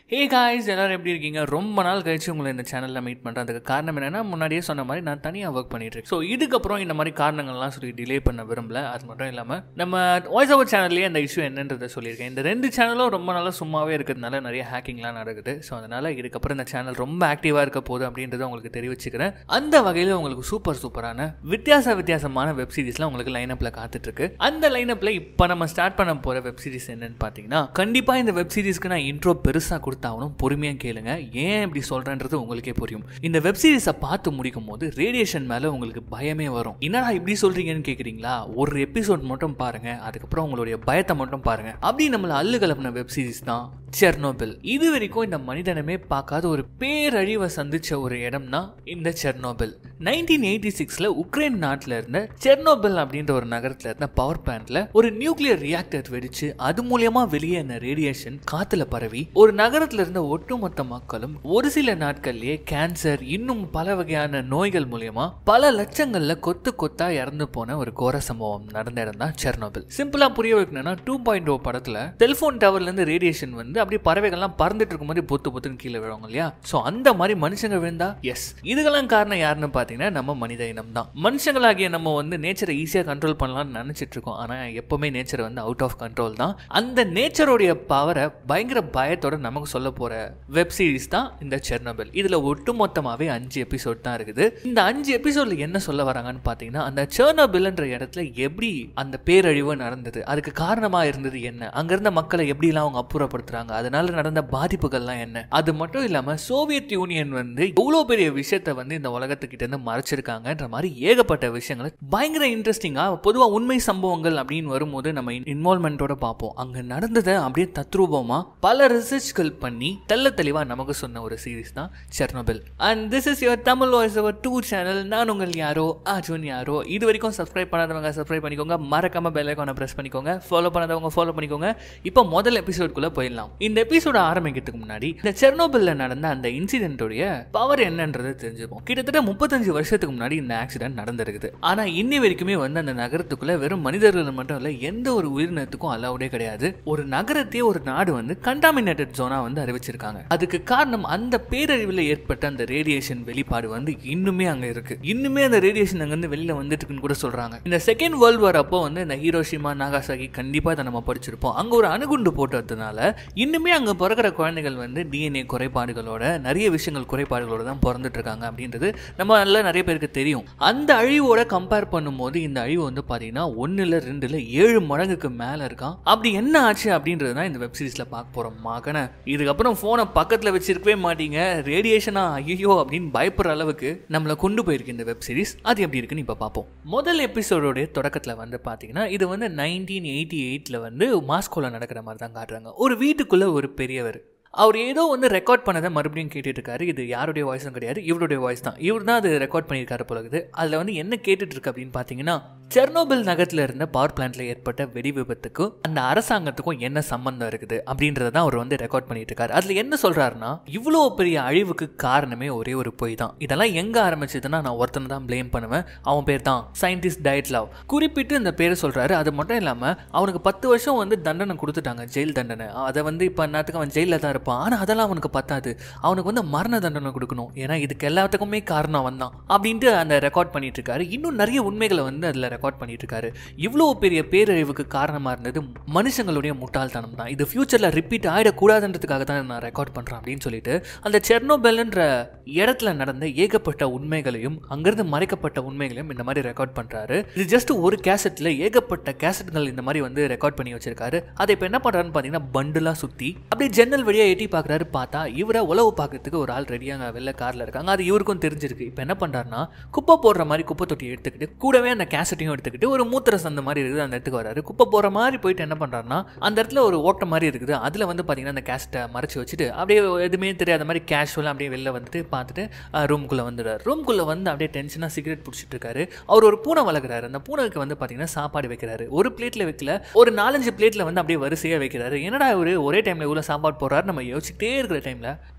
hey guys எல்லாரும் எப்படி இருக்கீங்க ரொம்ப நாள் கழிச்சு உங்களை இந்த சேனலில் மீட் பண்ணுறேன் அதுக்கு காரணம் என்னன்னா முன்னாடியே சொன்ன மாதிரி நான் தனியாக ஒர்க் பண்ணிட்டு இருக்கேன் ஸோ இதுக்கப்புறம் இந்த மாதிரி காரணங்கள்லாம் சொல்லி டிலே பண்ண விரும்பல அது மட்டும் இல்லாமல் நம்ம வாய்ஸ் ஓவர் சேனல்லேயே அந்த இஷ்யூ என்னன்றதை சொல்லியிருக்கேன் இந்த ரெண்டு சேனலும் ரொம்ப நாளாக சும்மாவே இருக்கிறதுனால நிறைய ஹேக்கிங்லாம் நடக்குது ஸோ அதனால் இதுக்கப்புறம் இந்த சேனல் ரொம்ப ஆக்டிவாக இருக்க போகுது அப்படின்றத உங்களுக்கு தெரிவிச்சுக்கிறேன் அந்த வகையில் உங்களுக்கு சூப்பர் சூப்பரான வித்தியாச வித்தியாசமான வெப் சீரிஸ்லாம் உங்களுக்கு லைனப்பில் காத்துட்ருக்கு அந்த லைனப்பில் இப்போ நம்ம ஸ்டார்ட் பண்ண போகிற வெப் சீரிஸ் என்னன்னு பார்த்தீங்கன்னா கண்டிப்பாக இந்த வெப் சீரிஸ்க்கு நான் இன்ட்ரோ பெருசாக கொடுத்தாகணும் பொறுமையாக கேளுங்க ஏன் இப்படி சொல்கிறேன்றது உங்களுக்கே புரியும் இந்த வெப் சீரிஸை பார்த்து முடிக்கும் போது ரேடியேஷன் மேலே உங்களுக்கு பயமே வரும் என்னடா இப்படி சொல்கிறீங்கன்னு கேட்குறீங்களா ஒரு எபிசோட் மட்டும் பாருங்க அதுக்கப்புறம் உங்களுடைய பயத்தை மட்டும் பாருங்க அப்படி நம்மளை அல்லு கலப்பின வெப் சீரிஸ் தான் செர்னோபில் இது வரைக்கும் இந்த மனிதனமே பார்க்காத ஒரு பேரழிவை சந்திச்ச ஒரு இடம்னா இந்த செர்னோபில் நைன்டீன் எயிட்டி சிக்ஸில் உக்ரைன் நாட்டில் இருந்த செர்னோபில் அப்படின்ற ஒரு நகரத்தில் இருந்த பவர் பிளான்ட்ல ஒரு நியூக்ளியர் ரியாக்டர் வெடிச்சு அது மூலியமா வெளியே என்ன ரேடியேஷன் காத்துல பரவி ஒரு நகரத்தில் இருந்த ஒட்டுமொத்த மக்களும் ஒரு சில நாட்கள்லயே கேன்சர் இன்னும் பல வகையான நோய்கள் மூலியமா பல லட்சங்கள்ல கொத்து கொத்தா இறந்து போன ஒரு கோர சம்பவம் நடந்த இடம் தான் செர்னோபில் சிம்பிளா புரிய வைக்கணும்னா டூ பாயிண்ட் ஓ படத்துல செல்போன் டவர்ல இருந்து ரேடியேஷன் வந்து அப்படியே பறவைகள்லாம் பறந்துட்டு இருக்கும் போது பொத்து பொத்துன்னு கீழே விழுவாங்க இல்லையா ஸோ அந்த மாதிரி மனுஷங்க விழுந்தா எஸ் இதுக்கெல்லாம் காரணம் யாருன்னு பார்த்தீங்கன்னா நம்ம மனித இனம் தான் மனுஷங்களாகிய நம்ம வந்து நேச்சரை ஈஸியாக கண்ட்ரோல் பண்ணலாம்னு நினச்சிட்டு இருக்கோம் ஆனால் எப்பவுமே நேச்சர் வந்து அவுட் ஆஃப் கண்ட்ரோல் தான் அந்த நேச்சருடைய பவரை பயங்கர பயத்தோட நமக்கு சொல்ல போகிற வெப் சீரிஸ் தான் இந்த செர்னபிள் இதில் ஒட்டுமொத்தமாகவே அஞ்சு எபிசோட் தான் இருக்குது இந்த அஞ்சு எபிசோடில் என்ன சொல்ல வராங்கன்னு பார்த்தீங்கன்னா அந்த செர்னபிள்ன்ற இடத்துல எப்படி அந்த பேரழிவு நடந்தது அதுக்கு காரணமாக இருந்தது என்ன அங்க இருந்த மக்களை எப்படிலாம் அவங்க அப்புறப்படுத்துறாங்க அதனால நடந்த பாதிப்புகள்லாம் என்ன அது மட்டும் இல்லாமல் சோவியத் யூனியன் வந்து எவ்வளோ பெரிய விஷயத்த வந்து இந்த உலகத்துக்கிட்ட இருந்து மறைச்சிருக்காங்கன்ற மாதிரி ஏகப்பட்ட விஷயங்கள் பயங்கர இன்ட்ரெஸ்டிங்காக பொதுவாக உண்மை சம்பவங்கள் அப்படின்னு வரும்போது நம்ம இன்வால்மெண்ட்டோட பார்ப்போம் அங்கே நடந்ததை அப்படியே தத்ரூபமாக பல ரிசர்ச்கள் பண்ணி தெல்ல தெளிவாக நமக்கு சொன்ன ஒரு சீரிஸ் தான் Chernobyl and this is your Tamil voice over two channel நான் உங்கள் யாரோ அர்ஜுன் யாரோ இது வரைக்கும் சப்ஸ்கிரைப் பண்ணாதவங்க சப்ஸ்கிரைப் பண்ணிக்கோங்க மறக்காம பெல் ஐக்கானை ப்ரெஸ் பண்ணிக்கோங்க ஃபாலோ பண்ணாதவங்க ஃபாலோ பண்ணிக்கோங்க இப்போ முதல் எபிசோட்குள்ளே போயிடலாம் இந்த எபிசோட ஆரம்பிக்கிறதுக்கு முன்னாடி இந்த செர்னோபில்ல நடந்த அந்த இன்சிடென்ட்டோடைய பவர் என்னன்றது தெரிஞ்சுப்போம் கிட்டத்தட்ட முப்பத்தஞ்சு வருஷத்துக்கு முன்னாடி இந்த ஆக்சிடென்ட் நடந்திருக்குது ஆனால் இன்னி வரைக்குமே வந்து அந்த நகரத்துக்குள்ள வெறும் மனிதர்கள் மட்டும் இல்லை எந்த ஒரு உயிரினத்துக்கும் அலவுடே கிடையாது ஒரு நகரத்தையே ஒரு நாடு வந்து கண்டாமினேட்டட் ஜோனா வந்து அறிவிச்சிருக்காங்க அதுக்கு காரணம் அந்த பேரழிவில் ஏற்பட்ட அந்த ரேடியேஷன் வெளிப்பாடு வந்து இன்னுமே அங்கே இருக்கு இன்னுமே அந்த ரேடியேஷன் அங்கேருந்து வெளியில வந்துட்டு இருக்குன்னு கூட சொல்றாங்க இந்த செகண்ட் வேர்ல்டு வார் அப்போ வந்து இந்த ஹீரோஷிமா நாகாசாகி கண்டிப்பாக இதை நம்ம படிச்சிருப்போம் அங்கே ஒரு அணுகுண்டு போட்டதுனால இன்னுமே அங்கே பிறக்கிற குழந்தைகள் வந்து டிஎன்ஏ குறைபாடுகளோட நிறைய விஷயங்கள் குறைபாடுகளோட தான் பிறந்துட்டு இருக்காங்க அப்படின்றது நம்ம நல்லா நிறைய பேருக்கு தெரியும் அந்த அழிவோட கம்பேர் பண்ணும்போது இந்த அழிவு வந்து பார்த்தீங்கன்னா ஒன்றில் ரெண்டுல ஏழு மடங்குக்கு மேலே இருக்கான் அப்படி என்ன ஆச்சு அப்படின்றது தான் இந்த வெப் சீரிஸில் பார்க்க போகிறோம் மகனை இதுக்கப்புறம் ஃபோனை பக்கத்தில் வச்சிருக்கவே மாட்டீங்க ரேடியேஷனா ஐயோ அப்படின்னு பயப்படுற அளவுக்கு நம்மளை கொண்டு போயிருக்கு இந்த வெப் சீரிஸ் அது எப்படி இருக்குன்னு இப்போ பார்ப்போம் முதல் எபிசோடோடைய தொடக்கத்தில் வந்து பார்த்தீங்கன்னா இது வந்து நைன்டீன் எயிட்டி எயிட்டில் வந்து மாஸ்கோவில் நடக்கிற மாதிரி தான் காட்டுறாங்க ஒரு வீட்டுக்குள்ளே ஒரு பெரியவர் அவர் ஏதோ வந்து ரெக்கார்ட் பண்ணதை மறுபடியும் கேட்டுட்டு இருக்காரு இது யாருடைய வாய்ஸும் கிடையாது இவருடைய வாய்ஸ் தான் இவர் தான் அது ரெக்கார்ட் பண்ணியிருக்காரு போல இருக்குது அதில் வந்து என்ன கேட்டுட்டு இருக்கு அப்படின்னு பார்த்தீங்கன்னா செர்னோபில் நகரத்தில் இருந்த பவர் பிளான்ட்ல ஏற்பட்ட வெடி விபத்துக்கும் அந்த அரசாங்கத்துக்கும் என்ன சம்பந்தம் இருக்குது அப்படின்றத தான் அவர் வந்து ரெக்கார்ட் பண்ணிட்டு இருக்காரு அதில் என்ன சொல்றாருன்னா இவ்வளோ பெரிய அழிவுக்கு காரணமே ஒரே ஒரு பொய் தான் இதெல்லாம் எங்கே ஆரம்பிச்சதுன்னா நான் ஒருத்தனை தான் ப்ளேம் பண்ணுவேன் அவன் பேர் தான் சயின்டிஸ்ட் டயட் லவ் குறிப்பிட்டு இந்த பேரை சொல்றாரு அது மட்டும் இல்லாமல் அவனுக்கு பத்து வருஷம் வந்து தண்டனை கொடுத்துட்டாங்க ஜெயில் தண்டனை அதை வந்து இப்போ நேரத்துக்கு அவன் ஜெயிலில் தான் இருப்பான் ஆனால் அதெல்லாம் அவனுக்கு பத்தாது அவனுக்கு வந்து மரண தண்டனை கொடுக்கணும் ஏன்னா இதுக்கு எல்லாத்துக்குமே காரணம் அவன் தான் அப்படின்ட்டு அந்த ரெக்கார்ட் பண்ணிட்டு இருக்காரு இன்னும் நிறைய உண்மைகளை வந்து அதில் ரெக்கார்ட் பண்ணிட்டு இருக்காரு இவ்வளோ பெரிய பேரழிவுக்கு காரணமாக இருந்தது மனுஷங்களுடைய முட்டாள்தனம் தான் இது ஃபியூச்சரில் ரிப்பீட் ஆகிடக்கூடாதுன்றதுக்காக தான் நான் ரெக்கார்ட் பண்ணுறேன் அப்படின்னு சொல்லிட்டு அந்த செர்னோபெல்ன்ற இடத்துல நடந்த ஏகப்பட்ட உண்மைகளையும் அங்கிருந்து மறைக்கப்பட்ட உண்மைகளையும் இந்த மாதிரி ரெக்கார்ட் பண்ணுறாரு இது ஜஸ்ட் ஒரு கேசட்டில் ஏகப்பட்ட கேசட்கள் இந்த மாதிரி வந்து ரெக்கார்ட் பண்ணி வச்சிருக்காரு அதை இப்போ என்ன பண்ணுறாருன்னு பார்த்தீங்கன்னா பண்டுலாக சுற்றி அப்படியே ஜன்னல் வழியாக எட்டி பார்க்குறாரு பார்த்தா இவரை உழவு பார்க்கறதுக்கு ஒரு ஆள் ரெடியாக வெளில காரில் இருக்காங்க அது இவருக்கும் தெரிஞ்சிருக்கு இப்போ என்ன பண்ணுறாருன்னா குப்பை போடுற மாதிரி குப்பை தொட்டி எடுத்துக்கிட்டு கூடவே அந்த கேசட்டையும் எடுத்துக்கிட்டு ஒரு மூத்திர சந்த மாதிரி இருக்குது அந்த இடத்துக்கு வராரு குப்பை போகிற மாதிரி போயிட்டு என்ன பண்ணுறாருன்னா அந்த இடத்துல ஒரு ஓட்ட மாதிரி இருக்குது அதில் வந்து பார்த்தீங்கன்னா அந்த கேசட்டை மறைச்சு வச்சுட்டு அப்படியே எதுவுமே தெரியாத மாதிரி கேஷுவலாக அப்படியே வெளில வந்துட்டு பார்த்துட்டு ரூம்குள்ளே வந்துடுறாரு ரூம்குள்ளே வந்து அப்படியே டென்ஷனாக சிகரெட் பிடிச்சிட்டு இருக்காரு அவர் ஒரு பூனை வளர்க்குறாரு அந்த பூனைக்கு வந்து பார்த்தீங்கன்னா சாப்பாடு வைக்கிறாரு ஒரு பிளேட்டில் வைக்கல ஒரு நாலஞ்சு பிளேட்டில் வந்து அப்படியே வரிசையாக வைக்கிறாரு என்னடா இவர் ஒரே டைமில் இவ்வளோ சாப்பாடு போடுறாரு நம்ம யோசிச்சுட்டே இருக்கிற டைமில்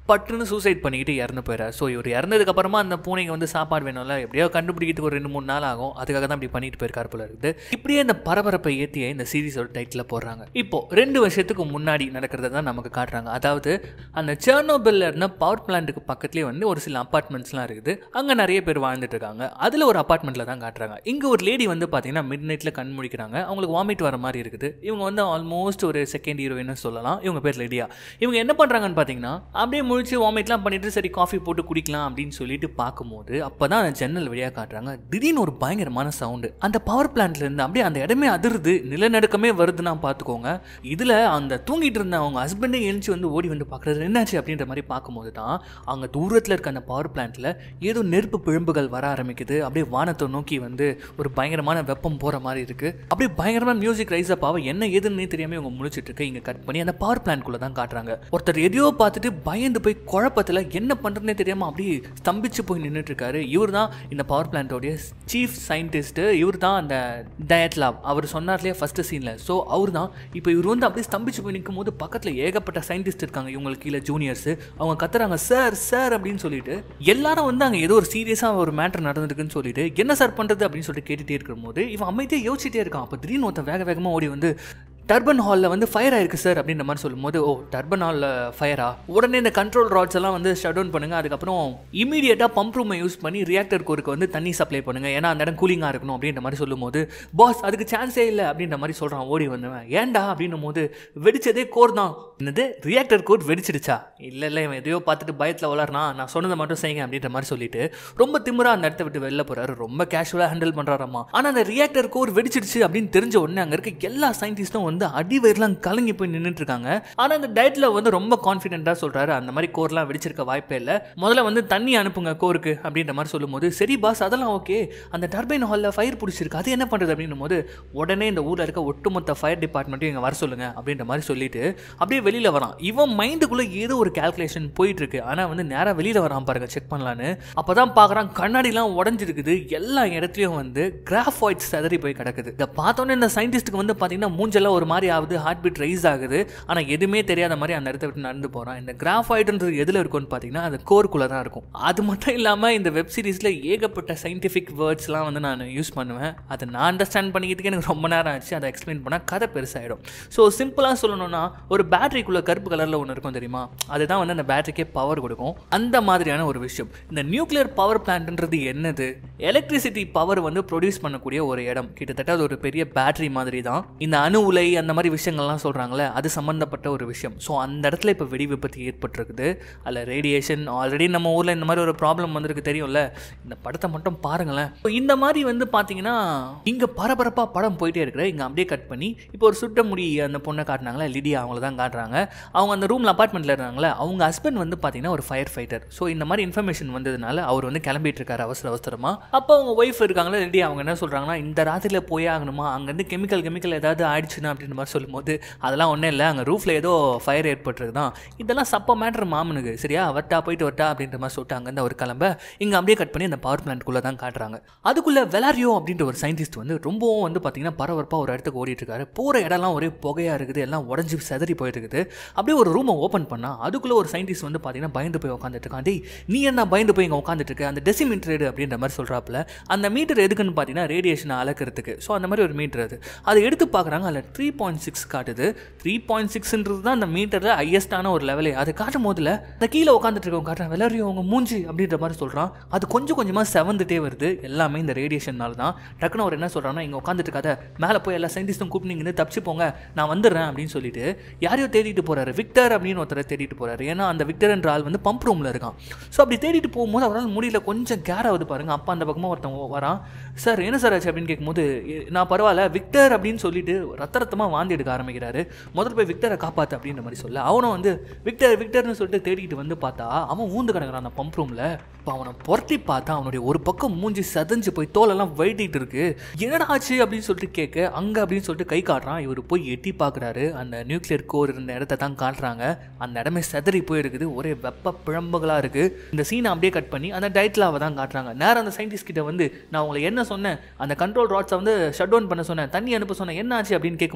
பட்டுன்னு சூசைட் பண்ணிக்கிட்டு இறந்து போயிடார் ஸோ இவர் இறந்ததுக்கு அப்புறமா அந்த பூனைக்கு வந்து சாப்பாடு வேணும்ல எப்படியோ கண்டுபிடிக்கிறதுக்கு ஒரு ரெண்டு மூணு நாள் ஆகும் அதுக்காக தான் இப்படி பண்ணிட்டு போயிருக்காரு போல இருக்குது இப்படியே இந்த பரபரப்பை ஏற்றிய இந்த சீரிஸோட டைட்டில் போடுறாங்க இப்போ ரெண்டு வருஷத்துக்கு முன்னாடி நடக்கிறத தான் நமக்கு காட்டுறாங்க அதாவது அந்த சேர்னோபில்ல இருந்த பவர் பிளான்ட்டுக்கு பக்கத்துலேயே வந்து ஒரு சில அப்பார்ட்மெண்ட்ஸ்லாம் இருக்குது அங்கே நிறைய பேர் வாழ்ந்துட்டு இருக்காங்க அதில் ஒரு அப்பார்ட்மெண்ட்டில் தான் காட்டுறாங்க இங்கே ஒரு லேடி வந்து பார்த்தீங்கன்னா மிட் நைட்டில் கண் முழிக்கிறாங்க அவங்களுக்கு வாமிட் வர மாதிரி இருக்குது இவங்க வந்து ஆல்மோஸ்ட் ஒரு செகண்ட் ஹீரோயின்னு சொல்லலாம் இவங்க பேர் லேடியா இவங்க என்ன பண்ணுறாங்கன்னு பார்த்தீங்கன்னா அப்படியே முழிச்சு வாமிட்லாம் பண்ணிட்டு சரி காஃபி போட்டு குடிக்கலாம் அப்படின்னு சொல்லிட்டு பார்க்கும்போது அப்போ தான் அந்த ஜன்னல் வழியாக காட்டுறாங்க திடீர்னு ஒரு பயங்கரமான சவுண்டு அந்த பவர் பிளான்ட்லேருந்து அப்படியே அந்த இடமே அதிருது நிலநடுக்கமே வருதுன்னா பார்த்துக்கோங்க இதில் அந்த தூங்கிட்டு இருந்த அவங்க ஹஸ்பண்டே எழுந்துச்சு வந்து ஓடி வந்து பார்க்குறது என்னாச்சு அப்படின்ற மாதிரி பார்க்கும்போது தான் அங்கே தூரத்தில் இருக்க அந்த பவர் பிளான்ட்டில் ஏதோ நெருப்பு பிழம்புகள் வர ஆரம்பிக்குது அப்படியே வானத்தை நோக்கி வந்து ஒரு பயங்கரமான வெப்பம் போகிற மாதிரி இருக்குது அப்படியே பயங்கரமான மியூசிக் ரைஸ் அப் ஆக என்ன ஏதுன்னே தெரியாமல் இவங்க முழிச்சிட்டு இருக்கு இங்கே கட் பண்ணி அந்த பவர் பிளான்ட்குள்ளே தான் காட்டுறாங்க ஒருத்தர் எதையோ பார்த்துட்டு பயந்து போய் குழப்பத்தில் என்ன பண்ணுறதுனே தெரியாமல் அப்படியே ஸ்தம்பிச்சு போய் நின்றுட்டு இருக்காரு இவர் தான் இந்த பவர் பிளான்ட்டோடைய சீஃப் சயின்டிஸ்ட்டு இவர் தான் அந்த டயட்லாப் அவர் சொன்னார்லேயே ஃபஸ்ட்டு சீனில் ஸோ அவர் தான் இப்போ இவர் வந்து அப்படியே ஸ்தம்பிச்சு போய் நிற்கும் போது பக்கத்தில் ஏகப்பட்ட சயின்டிஸ்ட் இருக்காங்க இவங்களுக்கு கீழே ஜூனியர்ஸ் அவங்க கத்துறாங்க சார் சார் அப்படின்னு சொல்லிட்டு எல்லாரும் வந்து அங்கே ஏதோ ஒரு சீரியஸாக ஒரு மேட்டர் நடந்திருக்குன்னு சொல்லிட்டு என்ன சார் பண்ணுறது அப்படின்னு சொல்லிட்டு கேட்டுகிட்டே இருக்கும்போது இவன் அமைதியாக யோசிச்சுட்டே இருக்கான் அப்போ திடீர்னு ஒருத்தன் வேக வேகமாக ஓடி வந்து டர்பன் ஹாலில் வந்து ஃபயர் ஆயிருக்கு சார் அப்படின்ற மாதிரி சொல்லும்போது ஓ டர்பன் ஹாலில் ஃபயரா உடனே இந்த கண்ட்ரோல் ராட்ஸ் எல்லாம் வந்து ஷட் டவுன் பண்ணுங்க அதுக்கப்புறம் இமீடியட்டாக பம்ப் ரூமை யூஸ் பண்ணி ரியாக்டர் கோருக்கு வந்து தண்ணி சப்ளை பண்ணுங்க ஏன்னா அந்த இடம் கூலிங்காக இருக்கணும் அப்படின்ற மாதிரி சொல்லும்போது பாஸ் அதுக்கு சான்ஸே இல்லை அப்படின்ற மாதிரி சொல்கிறான் ஓடி வந்தவன் ஏன்டா அப்படின்னும் போது வெடிச்சதே கோர் தான் என்னது ரியாக்டர் கோர் வெடிச்சிடுச்சா இல்லை இல்லை இவன் எதையோ பார்த்துட்டு பயத்தில் வளர்னா நான் சொன்னதை மட்டும் செய்யுங்க அப்படின்ற மாதிரி சொல்லிட்டு ரொம்ப திமிரா அந்த இடத்த விட்டு வெளில போறாரு ரொம்ப கேஷுவலாக ஹேண்டில் பண்ணுறாராமா ஆனால் அந்த ரியாக்டர் கோர் வெடிச்சிடுச்சு அப்படின்னு தெரிஞ்ச உடனே அங்கே இருக்க எல்லா சயின்டிஸ்ட்டும் வந்து அடி வயிறுலாம் கலங்கி போய் நின்றுட்டு இருக்காங்க ஆனால் அந்த டயட்ல வந்து ரொம்ப கான்ஃபிடென்ட்டாக சொல்றாரு அந்த மாதிரி கோர்லாம் வெடிச்சிருக்க வாய்ப்பே இல்லை முதல்ல வந்து தண்ணி அனுப்புங்க கோருக்கு அப்படின்ற மாதிரி சொல்லும்போது சரி பாஸ் அதெல்லாம் ஓகே அந்த டர்பைன் ஹாலில் ஃபயர் பிடிச்சிருக்கு அது என்ன பண்ணுறது அப்படின்னும் போது உடனே இந்த ஊரில் இருக்க ஒட்டுமொத்த ஃபயர் டிபார்ட்மெண்ட்டையும் இங்கே வர சொல்லுங்க அப்படின்ற மாதிரி சொல்லிட்டு அப்படியே வெளியில் வரான் இவன் மைண்டுக்குள்ளே ஏதோ ஒரு கால்குலேஷன் போயிட்டு இருக்கு ஆனால் வந்து நேராக வெளியில் வரான் பாருங்க செக் பண்ணலான்னு அப்போ தான் பார்க்குறான் கண்ணாடிலாம் உடஞ்சிருக்குது எல்லா இடத்துலையும் வந்து கிராஃபாய்ட்ஸ் செதறி போய் கிடக்குது இதை பார்த்தோன்னே இந்த சயின்டிஸ்ட்டுக்கு வந்து பார்த்தீங்கன்னா மூஞ்செல்லாம் ஒரு மாதிரி ஆகுது ஹார்ட் பீட் ரைஸ் ஆகுது ஆனால் எதுவுமே தெரியாத மாதிரி அந்த இடத்த விட்டு நடந்து போகிறான் இந்த கிராஃபாய்டுன்றது எதில் இருக்கும்னு பார்த்தீங்கன்னா அது கோருக்குள்ளே தான் இருக்கும் அது மட்டும் இல்லாமல் இந்த வெப் சீரிஸில் ஏகப்பட்ட சயின்டிஃபிக் வேர்ட்ஸ்லாம் வந்து நான் யூஸ் பண்ணுவேன் அதை நான் அண்டர்ஸ்டாண்ட் பண்ணிக்கிறதுக்கு எனக்கு ரொம்ப நேரம் ஆச்சு அதை எக்ஸ்பிளைன் பண்ணால் கதை பெருசாகிடும் ஸோ சிம்பிளாக சொல்லணும்னா ஒரு பேட்டரிக்குள்ளே கருப்பு கலரில் ஒன்று இருக்கும் தெரியுமா அதுதான் வந்து அந்த பேட்டரிக்கே பவர் கொடுக்கும் அந்த மாதிரியான ஒரு விஷயம் இந்த நியூக்ளியர் பவர் பிளான்ட்ன்றது என்னது எலக்ட்ரிசிட்டி பவர் வந்து ப்ரொடியூஸ் பண்ணக்கூடிய ஒரு இடம் கிட்டத்தட்ட அது ஒரு பெரிய பேட்டரி மாதிரி தான் இந்த அணு உலை அந்த மாதிரி விஷயங்கள்லாம் சொல்கிறாங்களே அது சம்மந்தப்பட்ட ஒரு விஷயம் ஸோ அந்த இடத்துல இப்போ வெடி விபத்து ஏற்பட்டிருக்குது அதில் ரேடியேஷன் ஆல்ரெடி நம்ம ஊரில் இந்த மாதிரி ஒரு ப்ராப்ளம் வந்திருக்கு தெரியும்ல இந்த படத்தை மட்டும் பாருங்களேன் இப்போ இந்த மாதிரி வந்து பார்த்தீங்கன்னா இங்கே பரபரப்பாக படம் போயிட்டே இருக்கிற இங்கே அப்படியே கட் பண்ணி இப்போ ஒரு சுட்ட முடி அந்த பொண்ணை காட்டினாங்களே லிடியா அவங்கள தான் காட்டுறாங்க அவங்க அந்த ரூமில் அப்பார்ட்மெண்ட்டில் இருந்தாங்களே அவங்க ஹஸ்பண்ட் வந்து பார்த்தீங்கன்னா ஒரு ஃபயர் ஃபைட்டர் ஸோ இந்த மாதிரி இன்ஃபர்மேஷன் வந்ததுனால அவர் வந்து கிளம்பிட்டு இருக்காரு அவசர அவசரமாக அப்போ அவங்க ஒய்ஃப் இருக்காங்களே ரெடி அவங்க என்ன சொல்கிறாங்கன்னா இந்த ராத்திரியில் போயே ஆகணுமா அங்கேருந்து கெமிக்கல் கெமிக்கல் ஏதாவது ஆயிடுச்சுன்னா அப்படின்ற மாதிரி சொல்லும்போது அதெல்லாம் ஒன்றும் இல்லை அங்கே ரூஃபில் ஏதோ ஃபயர் ஏற்பட்டிருக்கு தான் இதெல்லாம் சப்ப மேட்ரு மாமனுக்கு சரியா வரட்டா போயிட்டு வரட்டா அப்படின்ற மாதிரி சொல்லிட்டு அங்கேருந்து அவர் கிளம்ப இங்கே அப்படியே கட் பண்ணி அந்த பவர் பிளான்ட்குள்ளே தான் காட்டுறாங்க அதுக்குள்ளே வெலாரியோ அப்படின்ற ஒரு சயின்டிஸ்ட் வந்து ரொம்பவும் வந்து பார்த்தீங்கன்னா பரபரப்பாக ஒரு இடத்துக்கு ஓடிட்டு இருக்காரு போகிற இடம்லாம் ஒரே புகையாக இருக்குது எல்லாம் உடஞ்சி செதறி போயிட்டு இருக்குது அப்படியே ஒரு ரூமை ஓப்பன் பண்ணால் அதுக்குள்ளே ஒரு சயின்டிஸ்ட் வந்து பார்த்தீங்கன்னா பயந்து போய் உட்காந்துட்டு இருக்கான் டேய் நீ என்ன பயந்து போய் இங்கே உட்காந்துட்டு இருக்க அந்த டெசிமீட்டர் அப்படின்ற மாதிரி சொல்கிறாப்புல அந்த மீட்டர் எதுக்குன்னு பார்த்தீங்கன்னா ரேடியேஷனை அளக்கிறதுக்கு ஸோ அந்த மாதிரி ஒரு மீட்டர் அது அதை எடுத்து பார்க்குறாங்க அதில் த்ரீ பாயிண்ட் சிக்ஸ் காட்டுது த்ரீ பாயிண்ட் சிக்ஸ்ன்றது தான் அந்த மீட்டரில் ஹையஸ்டான ஒரு லெவலே அது காட்டும் போதில் அந்த கீழே உட்காந்துட்டு இருக்கவங்க காட்டுறான் விளையாடியும் அவங்க மூஞ்சி அப்படின்ற மாதிரி சொல்கிறான் அது கொஞ்சம் கொஞ்சமாக செவந்துட்டே வருது எல்லாமே இந்த ரேடியேஷன்னால தான் டக்குன்னு அவர் என்ன சொல்கிறாங்கன்னா இங்கே உட்காந்துட்டு இருக்காத மேலே போய் எல்லா சயின்டிஸ்டும் கூப்பிட்டு தப்பிச்சு போங்க நான் வந்துடுறேன் அப்படின்னு சொல்லிட்டு யாரையோ தேடிட்டு போறாரு விக்டர் அப்படின்னு ஒருத்தரை தேடிட்டு போறாரு ஏன்னா அந்த விக்டர் என்ற ஆள் வந்து பம்ப் ரூமில் இருக்கான் ஸோ அப்படி தேடிட்டு போகும்போது அவரால் முடியல கொஞ்சம் கேர் ஆகுது பாருங்க அப்பா அந்த பக்கமாக ஒருத்தன் வரான் சார் என்ன சார் ஆச்சு அப்படின்னு கேட்கும்போது "எ- நான் பரவாயில்ல விக்டர் அப்படின்னு சொல்லிட்டு ரத்த ரத்தமாக வாந்தி எடுக்க ஆரம்பிக்கிறாரு முதல்ல போய் விக்டரை காப்பாத்து அப்படின்ற மாதிரி சொல்ல அவனும் வந்து விக்டர் விக்டர்னு சொல்லிட்டு தேடிக்கிட்டு வந்து பார்த்தா அவன் ஊந்து கிடக்குறான் அந்த பம்ப் ரூமில் இப்போ அவனை புரட்டி பார்த்தா அவனுடைய ஒரு பக்கம் மூஞ்சி சதஞ்சு போய் தோலெல்லாம் வெட்டிட்டு இருக்கு என்னடா ஆச்சு அப்படின்னு சொல்லிட்டு கேட்க அங்கே அப்படின்னு சொல்லிட்டு கை காட்டுறான் இவர் போய் எட்டி பார்க்குறாரு அந்த நியூக்ளியர் கோர் இருந்த இடத்த தான் காட்டுறாங்க அந்த இடமே செதறி போயிருக்குது ஒரே வெப்ப பிழம்புகளாக இருக்குது இந்த சீனை அப்படியே கட் பண்ணி அந்த டைட்லாவை தான் காட்டுறாங்க நேரம் அந்த சயின்டிஸ்ட் கிட்ட வந்து நான் உங்களை என்ன சொன்னேன் அந்த கண்ட்ரோல் ராட்ஸை வந்து ஷட் டவுன் பண்ண சொன்னேன் தண்ணி அனுப்ப சொன்னேன் என்ன ஆச்சு அப்படின்னு கேட்கும்போது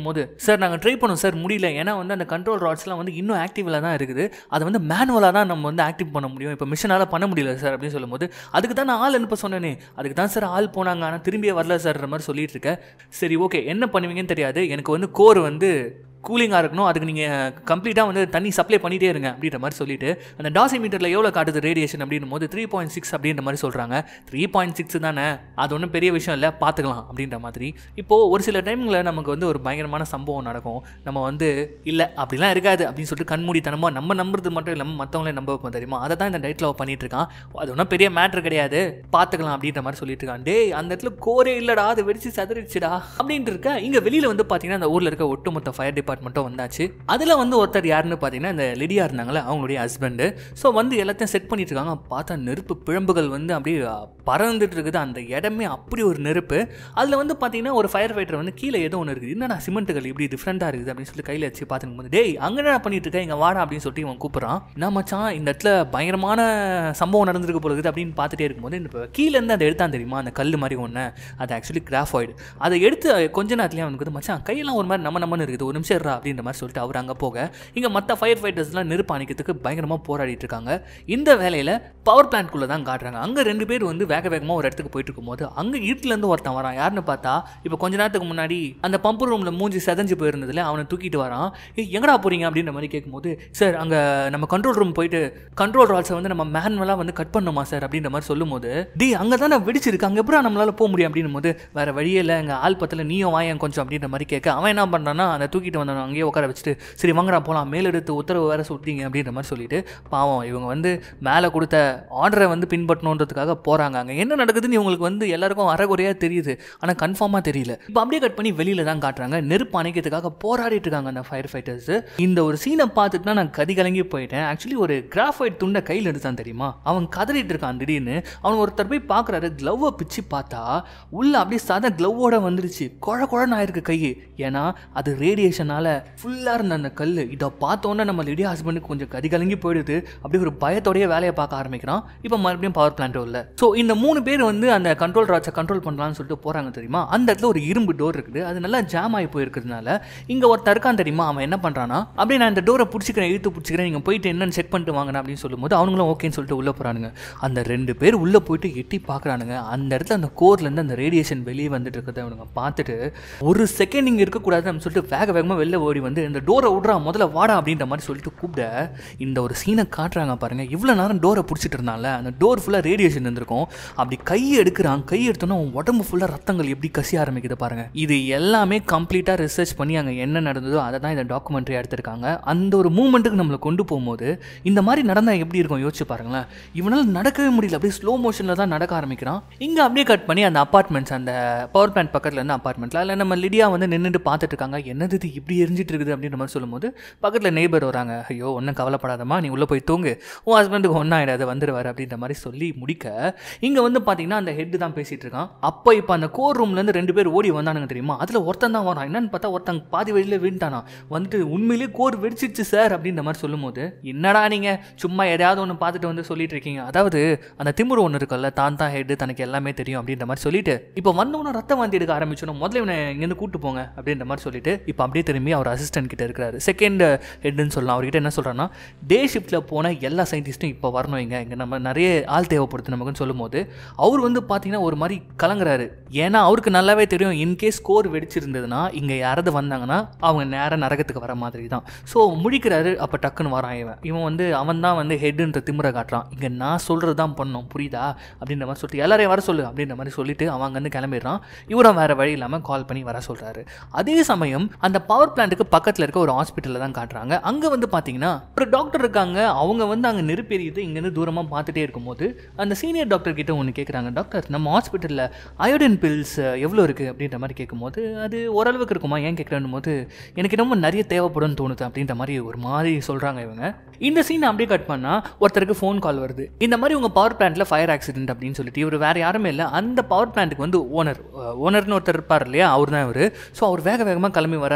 சொல்லும்போது சார் நாங்கள் ட்ரை பண்ணோம் சார் முடியல ஏன்னா வந்து அந்த கண்ட்ரோல் ராட்ஸ்லாம் வந்து இன்னும் ஆக்டிவில் தான் இருக்குது அதை வந்து மேனுவலாக தான் நம்ம வந்து ஆக்டிவ் பண்ண முடியும் இப்போ மிஷினால் பண்ண முடியல சார் அப்படின்னு சொல்லும்போது அதுக்கு தான் நான் ஆள் அனுப்ப சொன்னேனே அதுக்கு தான் சார் ஆள் போனாங்க ஆனால் திரும்பியே வரல சார்ன்ற மாதிரி சொல்லிட்டு இருக்கேன் சரி ஓகே என்ன பண்ணுவீங்கன்னு தெரியாது எனக்கு வந்து கோர் வந்து கூலிங்காக இருக்கணும் அதுக்கு நீங்கள் கம்ப்ளீட்டாக வந்து தண்ணி சப்ளை பண்ணிகிட்டே இருங்க அப்படின்ற மாதிரி சொல்லிட்டு அந்த டாசிமீட்டரில் எவ்வளோ காட்டுது ரேடியேஷன் அப்படின்னும் போது த்ரீ பாயிண்ட் சிக்ஸ் அப்படின்ற மாதிரி சொல்கிறாங்க த்ரீ பாயிண்ட் சிக்ஸ் தானே அது ஒன்றும் பெரிய விஷயம் இல்லை பார்த்துக்கலாம் அப்படின்ற மாதிரி இப்போது ஒரு சில டைமில் நமக்கு வந்து ஒரு பயங்கரமான சம்பவம் நடக்கும் நம்ம வந்து இல்லை அப்படிலாம் இருக்காது அப்படின்னு சொல்லிட்டு கண்மூடித்தனமாக நம்ம நம்புறது மட்டும் இல்லாமல் மற்றவங்களே நம்ப வைப்போம் தெரியுமா அதை தான் இந்த டைட்டில் பண்ணிட்டு இருக்கான் அது ஒன்றும் பெரிய மேட்ரு கிடையாது பார்த்துக்கலாம் அப்படின்ற மாதிரி சொல்லிட்டு இருக்கான் டேய் அந்த இடத்துல கோரே இல்லைடா அது வெடிச்சு சதறிடுச்சுடா அப்படின்ட்டு இருக்க இங்கே வெளியில் வந்து பார்த்தீங்கன்னா அந்த ஊரில் இருக்க ஒட்டுமொத்த ஃபயர் டிபார்ட்மெண்ட்டும் வந்தாச்சு அதில் வந்து ஒருத்தர் யாருன்னு பார்த்தீங்கன்னா இந்த லிடியா இருந்தாங்களே அவங்களுடைய ஹஸ்பண்டு ஸோ வந்து எல்லாத்தையும் செட் பண்ணிட்டு இருக்காங்க பார்த்தா நெருப்பு பிழம்புகள் வந்து அப்படியே பறந்துட்டு இருக்குது அந்த இடமே அப்படி ஒரு நெருப்பு அதில் வந்து பார்த்தீங்கன்னா ஒரு ஃபயர் ஃபைட்டர் வந்து கீழே ஏதோ ஒன்று இருக்குது என்னடா சிமெண்ட்டுகள் இப்படி டிஃப்ரெண்ட்டாக இருக்குது அப்படின்னு சொல்லி கையில் வச்சு பார்த்துக்கும் போது டேய் அங்கே என்ன பண்ணிட்டு இருக்க இங்கே வாடா அப்படின்னு சொல்லிட்டு இவன் கூப்பிட்றான் என்ன மச்சான் இந்த இடத்துல பயங்கரமான சம்பவம் நடந்திருக்கு போல இருக்குது அப்படின்னு பார்த்துட்டே இருக்கும்போது இந்த கீழேருந்து அதை எடுத்தான் தெரியுமா அந்த கல் மாதிரி ஒன்று அது ஆக்சுவலி கிராஃபாய்டு அதை எடுத்து கொஞ்ச நேரத்துலேயே அவனுக்கு வந்து மச்சான் கையெல்லாம் ஒரு மாதிரி நம்ம நம்மன்னு இருக்குது ஒரு நிமிஷம் இருடா அப்படின்ற மாதிரி சொல்லிட்டு அவர் அங்கே போக இங்கே மற்ற ஃபயர் ஃபைட்டர்ஸ்லாம் நெருப்பு அணைக்கிறதுக்கு பயங்கரமாக போராடிட்டு இருக்காங்க இந்த வேலையில் பவர் பிளான்ட்குள்ளே தான் காட்டுறாங்க அங்கே ரெண்டு பேர் வந்து வேக வேகமாக ஒரு இடத்துக்கு போயிட்டு இருக்கும்போது அங்கே இருட்டுலேருந்து ஒருத்தன் வரான் யாருன்னு பார்த்தா இப்போ கொஞ்ச நேரத்துக்கு முன்னாடி அந்த பம்பு ரூமில் மூஞ்சி செதஞ்சு போயிருந்ததுல அவனை தூக்கிட்டு வரான் ஏய் எங்கடா போறீங்க அப்படின்ற மாதிரி கேட்கும்போது சார் அங்கே நம்ம கண்ட்ரோல் ரூம் போயிட்டு கண்ட்ரோல் ராட்ஸை வந்து நம்ம மேனுவலாக வந்து கட் பண்ணுமா சார் அப்படின்ற மாதிரி சொல்லும்போது டி அங்கே தானே வெடிச்சிருக்கு அங்கே எப்படா நம்மளால போக முடியும் அப்படின்னும் போது வேற வழியே இல்லை எங்கள் ஆள் பத்தில் நீயும் வாயன் கொஞ்சம் அப்படின்ற மாதிரி கேட்க அவன் என்ன பண்ணுறான்னா அந்த தூக்கிட்டு வந்தவன் அங்கேயே உட்கார வச்சுட்டு சரி வாங்கடா போகலாம் மேலெடுத்து உத்தரவு வேற சுட்டிங்க அப்படின்ற மாதிரி சொல்லிட்டு பாவம் இவங்க வந்து மேலே கொடுத்த ஆர்டரை வந்து பின்பற்றணுன்றதுக்காக போகிறாங்க அங்கே என்ன நடக்குதுன்னு இவங்களுக்கு வந்து எல்லாருக்கும் அறகுறையாக தெரியுது ஆனால் கன்ஃபார்மாக தெரியல இப்போ அப்படியே கட் பண்ணி வெளியில தான் காட்டுறாங்க நெருப்பு அணைக்கிறதுக்காக போராடிட்டு இருக்காங்க அந்த ஃபயர் ஃபைட்டர்ஸ் இந்த ஒரு சீனை பார்த்துட்டு தான் நான் கதி கலங்கி போயிட்டேன் ஆக்சுவலி ஒரு கிராஃபைட் துண்டை கையில் எடுத்தான் தெரியுமா அவன் கதறிட்டு இருக்கான் திடீர்னு அவன் ஒருத்தர் போய் பார்க்குறாரு க்ளவ்வை பிச்சு பார்த்தா உள்ள அப்படியே சாதா க்ளவ்வோட வந்துருச்சு குழ குழன்னு ஆயிருக்கு கை ஏன்னா அது ரேடியேஷனால ஃபுல்லாக இருந்த அந்த கல் இதை பார்த்தோன்னே நம்ம லிடியா ஹஸ்பண்டுக்கு கொஞ்சம் கதி கலங்கி போயிடுது அப்படியே ஒரு பயத்தோடய வேலையை பார்க்க ஆரம்பிக்கிறான் இப்போ மறுபடியும் பவர் பிளான்ட்டும் இல்லை ஸோ இந்த மூணு பேர் வந்து அந்த கண்ட்ரோல் ராட்ஸை கண்ட்ரோல் பண்ணலாம்னு சொல்லிட்டு போகிறாங்க தெரியுமா அந்த இடத்துல ஒரு இரும்பு டோர் இருக்குது அது நல்லா ஜாம் ஆகி போயிருக்கிறதுனால இங்கே ஒருத்தர் இருக்கான் தெரியுமா அவன் என்ன பண்ணுறான்னா அப்படியே நான் இந்த டோரை பிடிச்சிக்கிறேன் இழுத்து பிடிச்சிக்கிறேன் நீங்கள் போயிட்டு என்னன்னு செக் பண்ணிட்டு வாங்கண்ணா அப்படின்னு சொல்லும்போது அவங்களும் ஓகேன்னு சொல்லிட்டு உள்ளே போகிறானுங்க அந்த ரெண்டு பேர் உள்ளே போயிட்டு எட்டி பார்க்குறானுங்க அந்த இடத்துல அந்த கோர்லேருந்து அந்த ரேடியேஷன் வெளியே வந்துட்டு இருக்கிறத அவனுங்க பார்த்துட்டு ஒரு செகண்ட் இங்கே இருக்கக்கூடாதுன்னு சொல்லிட்டு வேக வேகமாக வெளில ஓடி வந்து இந்த டோரை விட்றா முதல்ல வாடா அப்படின்ற மாதிரி சொல்லிட்டு கூப்பிட இந்த ஒரு சீனை காட்டுறாங்க பாருங்க இவ்வளோ நேரம் டோரை பிடிச்சிட்டு இருந்தால அந்த டோர் ஃபுல்லாக ரேடியேஷன் இருந்திருக்கும் அப்படி கை எடுக்கிறான் கை எடுத்தோன்னா அவன் உடம்பு ஃபுல்லாக ரத்தங்கள் எப்படி கசிய ஆரம்பிக்குது பாருங்க இது எல்லாமே கம்ப்ளீட்டாக ரிசர்ச் பண்ணி அங்கே என்ன நடந்ததோ அதை தான் இந்த டாக்குமெண்ட்ரி எடுத்திருக்காங்க அந்த ஒரு மூமெண்ட்டுக்கு நம்மளை கொண்டு போகும்போது இந்த மாதிரி நடந்தால் எப்படி இருக்கும் யோசிச்சு பாருங்களேன் இவனால் நடக்கவே முடியல அப்படியே ஸ்லோ மோஷனில் தான் நடக்க ஆரம்பிக்கிறான் இங்கே அப்படியே கட் பண்ணி அந்த அப்பார்ட்மெண்ட்ஸ் அந்த பவர் பிளான்ட் பக்கத்தில் இருந்து அப்பார்ட்மெண்ட்டில் அதில் நம்ம லிடியா வந்து நின்றுட்டு பார்த்துட்டு இருக்காங்க என்னது இது இப்படி எரிஞ்சிட்டு இருக்குது அப்படின்ற மாதிரி சொல்லும்போது பக்கத்தில் நெய்பர் வராங்க ஐயோ ஒன்றும் கவலைப்படாதம்மா நீ உள்ளே போய் தூங்கு உன் ஹஸ்பண்டுக்கு ஒன்றும் ஆகிடாது வந்துடுவார் அப்படின்ற மாதிரி சொல்லி முடிக்க இங்கே வந்து பார்த்தீங்கன்னா அந்த ஹெட் தான் பேசிகிட்டு இருக்கான் அப்போ இப்போ அந்த கோர் ரூம்லேருந்து ரெண்டு பேர் ஓடி வந்தானுங்க தெரியுமா அதில் ஒருத்தன் தான் வரான் என்னன்னு பார்த்தா ஒருத்தன் பாதி வழியில் வீண்டானா வந்துட்டு உண்மையிலேயே கோர் வெடிச்சிச்சு சார் அப்படின்ற மாதிரி சொல்லும்போது என்னடா நீங்கள் சும்மா எதையாவது ஒன்று பார்த்துட்டு வந்து சொல்லிட்டு இருக்கீங்க அதாவது அந்த திமுரு ஒன்று இருக்குல்ல தான் தான் ஹெட் தனக்கு எல்லாமே தெரியும் அப்படின்ற மாதிரி சொல்லிட்டு இப்போ வந்தவன ரத்தம் வாந்தி எடுக்க ஆரம்பிச்சோம் முதல்ல இவனை இங்கேருந்து கூட்டு போங்க அப்படின்ற மாதிரி சொல்லிட்டு இப்போ அப்படியே திரும்பி அவர் அசிஸ்டன்ட் கிட்ட இருக்கிறாரு செகண்ட் ஹெட்னு சொல்லலாம் அவர்கிட்ட என்ன சொல்கிறான்னா டே ஷிஃப்ட்டில் போன எல்லா சயின்டிஸ்ட்டும் இப்போ வரணும் இங்கே இங்கே நம்ம நிறைய ஆள் தேவைப்படுது நமக்குன்னு சொல்லும்போது அவர் வந்து பார்த்தீங்கன்னா ஒரு மாதிரி கலங்குறாரு ஏன்னா அவருக்கு நல்லாவே தெரியும் இன்கேஸ் ஸ்கோர் வெடிச்சிருந்ததுன்னா இங்கே யாராவது வந்தாங்கன்னா அவங்க நேராக நரகத்துக்கு வர மாதிரி தான் ஸோ முழிக்கிறாரு அப்போ டக்குன்னு வரான் இவன் இவன் வந்து அவன் தான் வந்து ஹெட்டுன்ற திமுறை காட்டுறான் இங்கே நான் சொல்கிறது தான் பண்ணணும் புரியுதா அப்படின்ற மாதிரி சொல்லிட்டு எல்லாரையும் வர சொல்லு அப்படின்ற மாதிரி சொல்லிட்டு அவன் அங்கேருந்து கிளம்பிடுறான் இவரும் வேறு வழி இல்லாமல் கால் பண்ணி வர சொல்கிறாரு அதே சமயம் அந்த பவர் பிளான்ட்டுக்கு பக்கத்தில் இருக்க ஒரு ஹாஸ்பிட்டலில் தான் காட்டுறாங்க அங்கே வந்து பார்த்தீங்கன்னா ஒரு டாக்டர் இருக்காங்க அவங்க வந்து அங்கே நெருப்பெரியுது இங்கேருந்து தூரமாக பார்த்துட்டே இருக்கும்போது அந்த சீனியர் டாக்டர் கிட்ட ஒன்று கேட்குறாங்க டாக்டர் நம்ம ஹாஸ்பிட்டலில் அயோடின் பில்ஸ் எவ்வளோ இருக்குது அப்படின்ற மாதிரி கேட்கும்போது அது ஓரளவுக்கு இருக்குமா ஏன் கேட்குறேன் போது எனக்கு ரொம்ப நிறைய தேவைப்படும்னு தோணுது அப்படின்ற மாதிரி ஒரு மாதிரி சொல்கிறாங்க இவங்க இந்த சீன் அப்படியே கட் பண்ணால் ஒருத்தருக்கு ஃபோன் கால் வருது இந்த மாதிரி உங்கள் பவர் பிளான்ட்டில் ஃபயர் ஆக்சிடென்ட் அப்படின்னு சொல்லிட்டு இவர் வேறு யாருமே இல்லை அந்த பவர் பிளான்ட்டுக்கு வந்து ஓனர் ஓனர்னு ஒருத்தர் இருப்பார் இல்லையா அவர் தான் இவர் ஸோ அவர் வேக வேகமாக கிளம்பி வராரு அந்த பவர்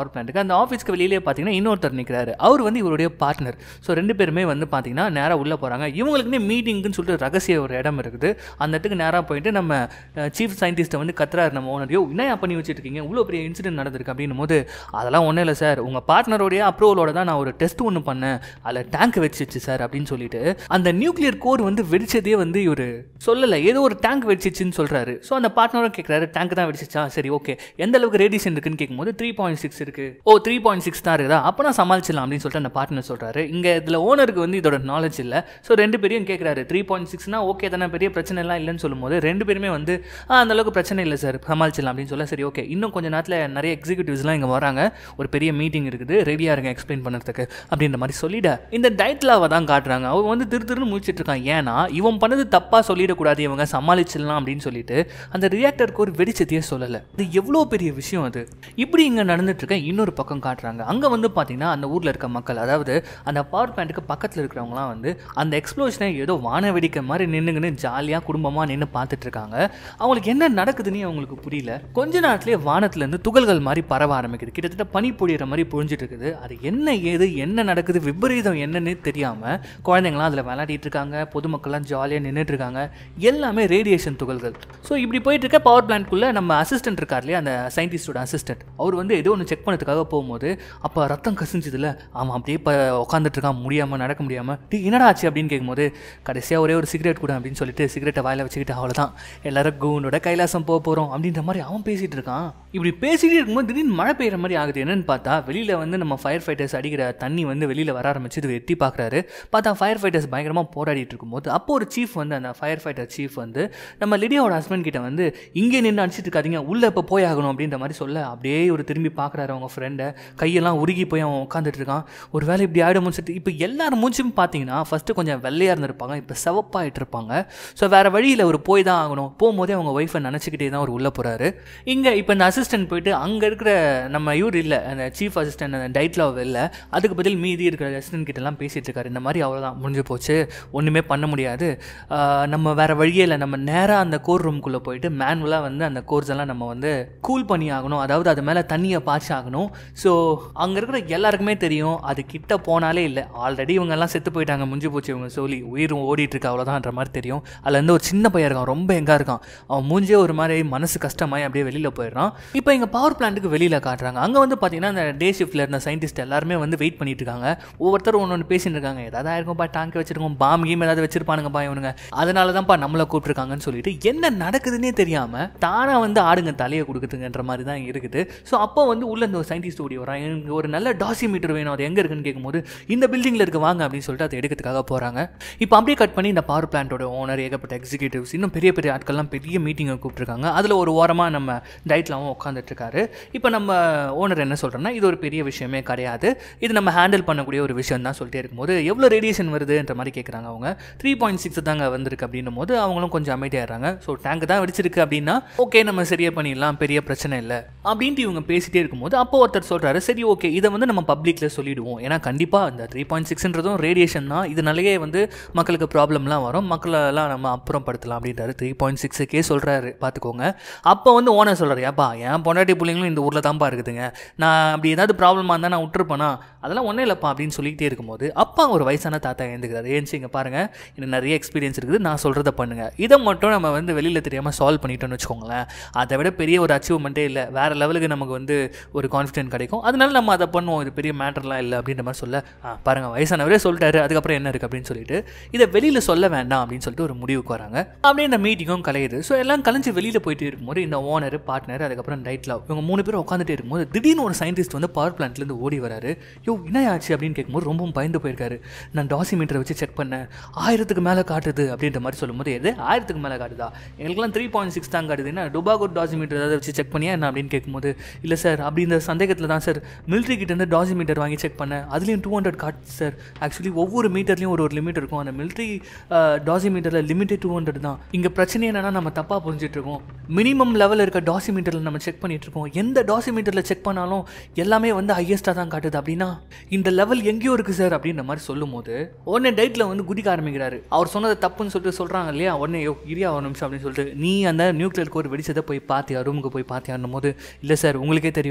பவர் பிளான்ட்டுக்கு அந்த ஆஃபீஸ்க்கு வெளியிலே பார்த்தீங்கன்னா இன்னொருத்தர் நிற்கிறாரு அவர் வந்து இவருடைய பார்ட்னர் ஸோ ரெண்டு பேருமே வந்து பார்த்தீங்கன்னா நேராக உள்ளே போகிறாங்க இவங்களுக்குன்னே மீட்டிங்னு சொல்லிட்டு ரகசிய ஒரு இடம் இருக்குது அந்த இடத்துக்கு நேராக போயிட்டு நம்ம சீஃப் சயின்டிஸ்ட்டை வந்து கத்துறாரு நம்ம ஓனர் யோ என்ன பண்ணி வச்சுட்டு இருக்கீங்க இவ்வளோ பெரிய இன்சிடென்ட் நடந்திருக்கு அப்படின்னும் போது அதெல்லாம் ஒன்றும் இல்லை சார் உங்கள் பார்ட்னருடைய அப்ரூவலோட தான் நான் ஒரு டெஸ்ட் ஒன்று பண்ணேன் அதில் டேங்க் வச்சிச்சு சார் அப்படின்னு சொல்லிட்டு அந்த நியூக்ளியர் கோர் வந்து வெடிச்சதே வந்து இவர் சொல்லலை ஏதோ ஒரு டேங்க் வெடிச்சிச்சுன்னு சொல்கிறாரு ஸோ அந்த பார்ட்னரும் கேட்குறாரு டேங்க் தான் வெடிச்சிச்சா சரி ஓகே எந்த அளவுக்கு ரேடியேஷன் இருக்குன்னு கேட்கும்போது த்ரீ பாயிண்ட் சிக்ஸ் இருக்குது ஓ த்ரீ பாயிண்ட் சிக்ஸ் தான் இருக்குதா அப்போ நான் சமாளிச்சிடலாம் அப்படின்னு சொல்லிட்டு அந்த பார்ட்னர் சொல்கிறாரு இங்கே இதில் ஓனருக்கு வந்து இதோட நாலேஜ் இல்லை ஸோ ரெண்டு பேரையும் கேட்குறாரு த்ரீ பாயிண்ட் சிக்ஸ்னா ஓகே தானே பெரிய பிரச்சனை எல்லாம் இல்லைன்னு சொல்லும்போது ரெண்டு பேருமே வந்து "ஆ, அந்த அளவுக்கு பிரச்சனை இல்லை சார் சமாளிச்சிடலாம் அப்படின்னு சொல்ல சரி ஓகே இன்னும் கொஞ்சம் நேரத்தில் நிறைய எக்ஸிக்யூட்டிவ்ஸ்லாம் இங்கே வராங்க ஒரு பெரிய மீட்டிங் இருக்குது ரெடியாக இருங்க எக்ஸ்பிளைன் பண்ணுறதுக்கு அப்படின்ற மாதிரி சொல்லிட இந்த டைட்லாவை தான் காட்டுறாங்க அவன் வந்து திரு திருன்னு முடிச்சிட்டு இருக்கான் ஏன்னா இவன் பண்ணது தப்பாக சொல்லிடக்கூடாது இவங்க சமாளிச்சிடலாம் அப்படின்னு சொல்லிட்டு அந்த ரியாக்டருக்கு ஒரு வெடிச்சதையே சொல்லலை இது எவ்வளோ பெரிய விஷயம் அது இப்படி இங்கே நடந்துட்டு இருக்க இன்னொரு பக்கம் காட்டுறாங்க அங்கே வந்து பார்த்தீங்கன்னா அந்த ஊரில் இருக்க மக்கள் அதாவது அந்த பவர் பிளான்ட்டுக்கு பக்கத்தில் இருக்கிறவங்களாம் வந்து அந்த எக்ஸ்ப்ளோஷனை ஏதோ வான வெடிக்க மாதிரி நின்றுங்கன்னு ஜாலியாக குடும்பமாக நின்று பார்த்துட்டு இருக்காங்க அவங்களுக்கு என்ன நடக்குதுன்னு அவங்களுக்கு புரியல கொஞ்ச நேரத்திலே வானத்துலேருந்து துகள்கள் மாதிரி பரவ ஆரம்பிக்குது கிட்டத்தட்ட பனி பொழியிற மாதிரி பொழிஞ்சிட்டு இருக்குது அது என்ன ஏது என்ன நடக்குது விபரீதம் என்னன்னு தெரியாமல் குழந்தைங்களாம் அதில் விளையாடிட்டு இருக்காங்க பொதுமக்கள்லாம் ஜாலியாக நின்றுட்டு இருக்காங்க எல்லாமே ரேடியேஷன் துகள்கள் ஸோ இப்படி போயிட்டு இருக்க பவர் பிளான்ட்குள்ளே நம்ம அசிஸ்டன்ட் இருக்கார் இல்லையா அந்த சயின்டிஸ்டோட அசிஸ்டன்ட் அவர் வந்து ஏதோ ஒன்று செக் பண்ணதுக்காக போகும்போது அப்போ ரத்தம் கசிஞ்சதுல அவன் அப்படியே இப்போ உட்காந்துட்டு இருக்கான் முடியாமல் நடக்க முடியாமல் டீ என்னடா ஆச்சு அப்படின்னு கேட்கும்போது கடைசியாக ஒரே ஒரு சிகரெட் கூட அப்படின்னு சொல்லிட்டு சிகரெட்டை வாயில வச்சுக்கிட்டு அவ்வளோதான் எல்லாரும் கூனோட கைலாசம் போக போகிறோம் அப்படின்ற மாதிரி அவன் பேசிகிட்டு இருக்கான் இப்படி பேசிகிட்டே இருக்கும்போது திடீர்னு மழை பெய்யுற மாதிரி ஆகுது என்னன்னு பார்த்தா வெளியில் வந்து நம்ம ஃபயர் ஃபைட்டர்ஸ் அடிக்கிற தண்ணி வந்து வெளியில் வர ஆரம்பிச்சு இது எட்டி பார்க்குறாரு பார்த்தா ஃபயர் ஃபைட்டர்ஸ் பயங்கரமாக போராடிட்டு இருக்கும்போது அப்போ ஒரு சீஃப் வந்து அந்த ஃபயர் ஃபைட்டர் சீஃப் வந்து நம்ம லிடியாவோட ஹஸ்பண்ட் கிட்ட வந்து இங்கே நின்று அடிச்சிட்டு இருக்காதீங்க உள்ளே இப்போ போய் ஆகணும் அப்படின்ற மாதிரி சொல்ல அப்படியே ஒரு திரும்பி பார்க்குறாரு அவங்க ஃப்ரெண்டை கையெல்லாம் உருகி போய் அவன் உட்காந்துட்டு இருக்கான் ஒரு வேளை இப்படி ஆகிடும் முடிச்சுட்டு இப்போ எல்லாரும் மூச்சும் பார்த்தீங்கன்னா ஃபஸ்ட்டு கொஞ்சம் வெள்ளையாக இருந்திருப்பாங்க இப்போ செவப்பாயிட்டு இருப்பாங்க ஸோ வேறு வழியில் ஒரு போய் தான் ஆகணும் போகும்போதே அவங்க ஒய்ஃபை நினச்சிக்கிட்டே தான் அவர் உள்ளே போகிறாரு இங்கே இப்போ இந்த அசிஸ்டன்ட் போயிட்டு அங்கே இருக்கிற நம்ம இவர் இல்லை அந்த சீஃப் அசிஸ்டன்ட் அந்த டைட்லாவ் இல்லை அதுக்கு பதில் மீதி இருக்கிற அசிஸ்டன்ட் கிட்டலாம் பேசிகிட்டு இருக்காரு இந்த மாதிரி அவ்வளோதான் முடிஞ்சு போச்சு ஒன்றுமே பண்ண முடியாது ஆஹ் நம்ம வேறு வழியே இல்லை நம்ம நேராக அந்த கோர் ரூம்குள்ளே போயிட்டு மேனுவலாக வந்து அந்த கோர்ஸ் எல்லாம் நம்ம வந்து கூல் பண்ணி ஆகணும் அதாவது அது மேலே தண்ணியை பாய்ச்சி ஆகணும் ஸோ அங்கே இருக்கிற எல்லாருக்குமே தெரியும் அது கிட்ட போனாலே இல்லை ஆல்ரெடி இவங்கெல்லாம் செத்து போயிட்டாங்க முடிஞ்சு போச்சு இவங்க சொல்லி உயிர் ஓடிட்டு இருக்கு அவ்வளோதான்ற மாதிரி தெரியும் அதில் இருந்து ஒரு சின்ன பையன் இருக்கான் ரொம்ப எங்கா இருக்கான் அவன் மூஞ்சே ஒரு மாதிரி மனசு கஷ்டமாயி அப்படியே வெளியில் போயிடுறான் இப்போ எங்கள் பவர் பிளான்ட்டுக்கு வெளியில் காட்டுறாங்க அங்கே வந்து பார்த்தீங்கன்னா அந்த டே ஷிஃப்ட்டில் இருந்த சயின்டிஸ்ட் எல்லாருமே வந்து வெயிட் பண்ணிட்டு இருக்காங்க ஒவ்வொருத்தரும் ஒன்று ஒன்று பேசிட்டு இருக்காங்க ஏதாவது ஆயிருக்கும்ப்பா டேங்க் வச்சிருக்கோம் பாம் கீம் ஏதாவது வச்சிருப்பானுங்கப்பா இவனுங்க அதனால தான்ப்பா நம்மளை கூப்பிட்டுருக்காங்கன்னு சொல்லிட்டு என்ன நடக்குதுன்னே தெரியாமல் தானாக வந்து ஆடுங்க தலையை கொடுக்குதுங்கன்ற மாதிரி தான் இருக்குது ஸோ அப்போ வந்து உள்ள இந்த ஒரு சயின்டிஸ்ட் ஓடி வரான் எனக்கு ஒரு நல்ல டாசிமீட்டர் வேணும் அது எங்கே இருக்குன்னு கேட்கும்போது இந்த பில்டிங்கில் இருக்க வாங்க அப்படின்னு சொல்லிட்டு அதை எடுக்கிறதுக்காக போகிறாங்க இப்போ அப்படியே கட் பண்ணி இந்த பவர் பிளான்ட்டோட ஓனர் ஏகப்பட்ட எக்ஸிக்யூட்டிவ்ஸ் இன்னும் பெரிய பெரிய ஆட்கள்லாம் பெரிய மீட்டிங்கை கூப்பிட்டுருக்காங்க அதில் ஒரு ஓரமாக நம்ம டைட்லாவும் உட்காந்துட்டு இருக்காரு இப்போ நம்ம ஓனர் என்ன சொல்கிறோன்னா இது ஒரு பெரிய விஷயமே கிடையாது இது நம்ம ஹேண்டில் பண்ணக்கூடிய ஒரு விஷயம் தான் சொல்லிட்டே இருக்கும்போது எவ்வளோ ரேடியேஷன் வருதுன்ற மாதிரி கேட்குறாங்க அவங்க த்ரீ பாயிண்ட் சிக்ஸ் தாங்க வந்திருக்கு அப்படின்னும் போது அவங்களும் கொஞ்சம் அமைதியாகிறாங்க ஸோ டேங்க் தான் வெடிச்சிருக்கு அப்படின்னா ஓகே நம்ம சரியா பண்ணிடலாம் பெரிய பிரச்சனை இல்லை அப்படின்ட்டு இவங்க பேசிட்டே இருக்கும்போது அப்போ ஒருத்தர் சொல்கிறாரு சரி ஓகே இதை வந்து நம்ம பப்ளிக்கில் சொல்லிடுவோம் ஏன்னா கண்டிப்பாக இந்த த்ரீ பாயிண்ட் சிக்ஸ்ன்றதும் ரேடியேஷன் தான் இதனாலேயே வந்து மக்களுக்கு ப்ராப்ளம்லாம் வரும் மக்களெல்லாம் நம்ம அப்புறம் படுத்தலாம் அப்படின்றாரு த்ரீ பாயிண்ட் சிக்ஸுக்கே சொல்கிறாரு பார்த்துக்கோங்க அப்போ வந்து ஓனர் சொல்கிறாரு ஏப்பா என் பொண்டாட்டி பிள்ளைங்களும் இந்த ஊரில் தான்ப்பா இருக்குதுங்க நான் அப்படி ஏதாவது ப்ராப்ளமாக இருந்தால் நான் விட்டுருப்பேனா அதெல்லாம் ஒன்றும் இல்லைப்பா அப்படின்னு சொல்லிக்கிட்டே இருக்கும்போது அப்பா ஒரு வயசான தாத்தா எழுந்துக்கிறாரு ஏன்ச்சு இங்கே பாருங்கள் எனக்கு நிறைய எக்ஸ்பீரியன்ஸ் இருக்குது நான் சொல்கிறத பண்ணுங்கள் இதை மட்டும் நம்ம வந்து வெளியில் தெரியாமல் சால்வ் பண்ணிட்டோம்னு வச்சுக்கோங்களேன் அதை விட பெரிய ஒரு அச்சீவ்மெண்ட்டே இல்லை வேறு லெவலுக்கு நமக்கு வந்து ஒரு கான்ஃபிடென்ட் கிடைக்கும் அதனால நம்ம அதை பண்ணுவோம் இது பெரிய மேட்டர்லாம் இல்லை அப்படின்ற மாதிரி சொல்ல "ஆ, பாருங்க வயசானவரே சொல்லிட்டாரு அதுக்கப்புறம் என்ன இருக்குது அப்படின்னு சொல்லிட்டு இதை வெளியில் சொல்ல வேண்டாம் அப்படின்னு சொல்லிட்டு ஒரு முடிவுக்கு வராங்க அப்படியே இந்த மீட்டிங்கும் கலையுது ஸோ எல்லாம் கலைஞ்சு வெளியில் போயிட்டு இருக்கும்போது இந்த ஓனர் பார்ட்னர் அதுக்கப்புறம் டைட் லவ் இவங்க மூணு பேரும் உட்காந்துட்டே இருக்கும்போது திடீர்னு ஒரு சயின்டிஸ்ட் வந்து பவர் பிளான்ட்லேருந்து ஓடி வராரு யோ என்ன ஆச்சு அப்படின்னு கேட்கும்போது ரொம்பவும் பயந்து போயிருக்காரு நான் டாசிமீட்டரை வச்சு செக் பண்ணேன் ஆயிரத்துக்கு மேலே காட்டுது அப்படின்ற மாதிரி சொல்லும்போது எது ஆயிரத்துக்கு மேலே காட்டுதா எங்களுக்குலாம் த்ரீ பாயிண்ட் சிக்ஸ் தான் காட்டுது என்ன டுபாகோ டாசிமீட்டர் ஏதாவது வச்சு செக் பண்ணியா என்ன அப்படின்னு கேட்கும்போது இல்லை சார் அப்படி இந்த சந்தேகத்தில் தான் சார் மிலிட்ரி கிட்டேருந்து டாசிமீட்டர் வாங்கி செக் பண்ணேன் அதுலேயும் டூ ஹண்ட்ரட் காட்டு சார் ஆக்சுவலி ஒவ்வொரு மீட்டர்லையும் ஒரு ஒரு லிமிட் இருக்கும் அந்த மிலிட்ரி டாசிமீட்டரில் லிமிட்டே டூ ஹண்ட்ரட் தான் இங்கே பிரச்சனை என்னன்னா நம்ம தப்பாக புரிஞ்சிட்டு இருக்கோம் மினிமம் லெவலில் இருக்க டாசிமீட்டரில் நம்ம செக் பண்ணிட்டு இருக்கோம் எந்த டாசிமீட்டரில் செக் பண்ணாலும் எல்லாமே வந்து ஹையஸ்ட்டாக தான் காட்டுது அப்படின்னா இந்த லெவல் எங்கேயோ இருக்குது சார் அப்படின்ற மாதிரி சொல்லும்போது உடனே டைட்டில் வந்து குதிக்க ஆரம்பிக்கிறாரு அவர் சொன்னது தப்புன்னு சொல்லிட்டு சொல்கிறாங்க இல்லையா உடனே யோ இரியா ஒரு நிமிஷம் அப்படின்னு சொல்லிட்டு நீ அந்த நியூக்ளியர் கோர் வெடிச்சதை போய் பார்த்தியா ரூமுக்கு போய் பார்த்தியான்னும் போது இல்லை சார் உங்களுக்கே தெரியும் அங்கே போன